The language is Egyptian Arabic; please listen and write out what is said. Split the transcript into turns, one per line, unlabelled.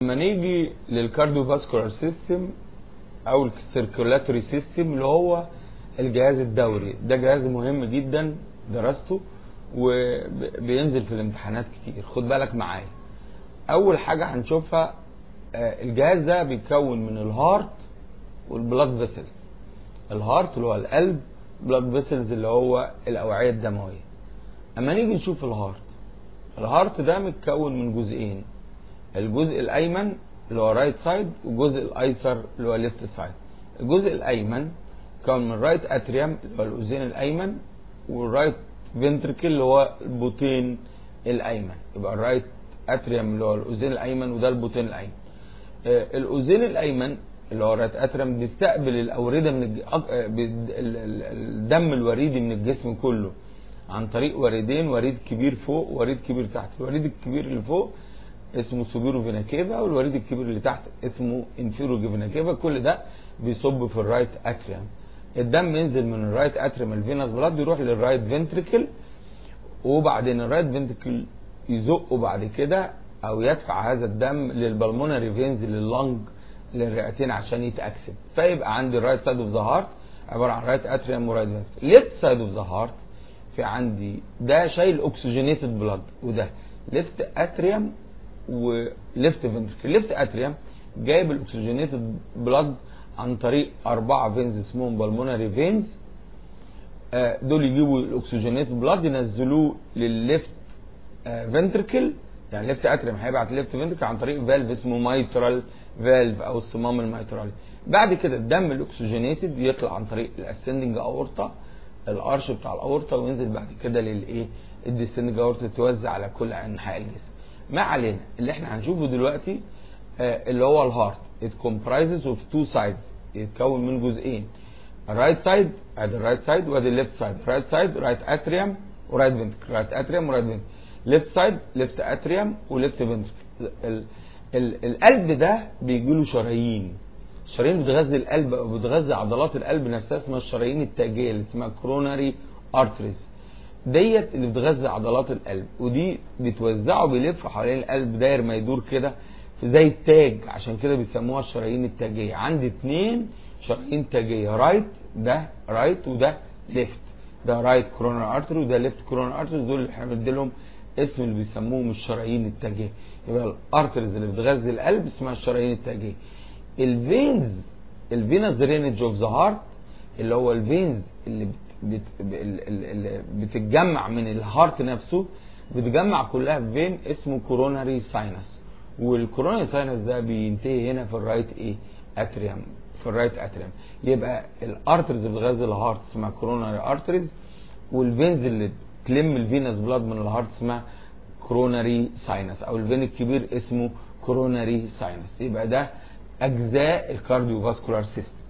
لما نيجي للكارديو فاسكولار سيستم او السيركولاتوري سيستم اللي هو الجهاز الدوري ده جهاز مهم جدا دراسته وبينزل في الامتحانات كتير خد بالك معايا اول حاجه هنشوفها آه، الجهاز ده بيتكون من الهارت والبلاد فيسلز الهارت اللي هو القلب بلاد فيسلز اللي هو الاوعيه الدمويه اما نيجي نشوف الهارت الهارت ده متكون من جزئين الجزء الايمن اللي هو رايت سايد والجزء الايسر اللي هو ليفت سايد الجزء الايمن كون من رايت اتريوم اللي هو الاذين الايمن والرايت فنتركل اللي هو البطين الايمن يبقى الرايت اتريوم اللي هو الاذين الايمن وده البطين الايمن آه، الاذين الايمن اللي هو الرايت اتريوم بيستقبل الاورده من الج... أك- آه، بيد- ال- ال- الدم الوريدي من الجسم كله عن طريق وريدين وريد كبير فوق وريد كبير تحت الوريد الكبير اللي فوق اسمه سوبيرو فينا كيفا والوريد الكبير اللي تحت اسمه انفيرو فينا كيفا كل ده بيصب في الرايت اتريوم الدم ينزل من الرايت اتريوم الفينس بلاد يروح للرايت فنتريكل وبعدين الرايت فنتريكل يزقه بعد كده او يدفع هذا الدم للبلمونري فينز لللنج للرئتين عشان يتاكسد فيبقى عندي الرايت سايد اوف ذا هارت عباره عن رايت اتريوم ورايت فنتريكل ليفت سايد اوف ذا هارت في عندي ده شايل اوكسجينيتد بلاد وده ليفت اتريوم وليفت فنتركل ليفت اتريوم جايب الاكسجينيتد بلاد عن طريق اربعه فينز اسمهم بالمونري فينز آه، دول يجيبوا الاكسجينيتد بلاد ينزلوه للليفت فنتركل يعني ليفت اتريوم هيبعت ليفت فنتركل عن طريق فالف اسمه مايترال فالف او الصمام الميترالي بعد كده الدم الاكسجينيتد يطلع عن طريق الاسندنج اورطه الارش بتاع الاورطه وينزل بعد كده للايه الديسندنج اورطه توزع على كل انحاء الجسم ما علينا اللي احنا هنشوفه دلوقتي آه، اللي هو الهارت it comprises of two sides يتكون من جزئين الرايت سايد ادي الرايت سايد وادي الليفت سايد رايت سايد رايت اتريوم ورايت فنتركل رايت اتريوم ورايت فنتركل ليفت سايد ليفت اتريوم وليفت فنتركل القلب ده بيجي له شرايين الشرايين بتغذي القلب او بتغذي عضلات القلب نفسها اسمها الشرايين التاجيه اللي اسمها كروناري ارتريز ديت اللي بتغذي عضلات القلب ودي بتوزعه بيلف حوالين القلب داير ما يدور كده في زي التاج عشان كده بيسموها الشرايين التاجيه عندي اتنين شرايين تاجيه رايت ده رايت وده ليفت ده رايت كورونر ارتري وده ليفت كورونر ارتري دول اللي احنا بندي لهم اسم اللي بيسموهم الشرايين التاجيه يبقى الارتريز اللي بتغذي القلب اسمها الشرايين التاجيه الفينز الفينس درينج اوف ذا هارت اللي هو الفينز اللي بت بت ال- ال- اللي بتتجمع من الهارت نفسه بتجمع كلها في فين اسمه كوروناري ساينس والكوروناري ساينس ده بينتهي هنا في الرايت ايه اتريوم في الرايت اتريوم يبقى الارترز اللي بتغذي الهارت اسمها كوروناري ارتريز والفينز اللي تلم الفينس بلاد من الهارت اسمها كوروناري ساينس او الفين الكبير اسمه كوروناري ساينس يبقى ده اجزاء الكارديو فاسكولار سيستم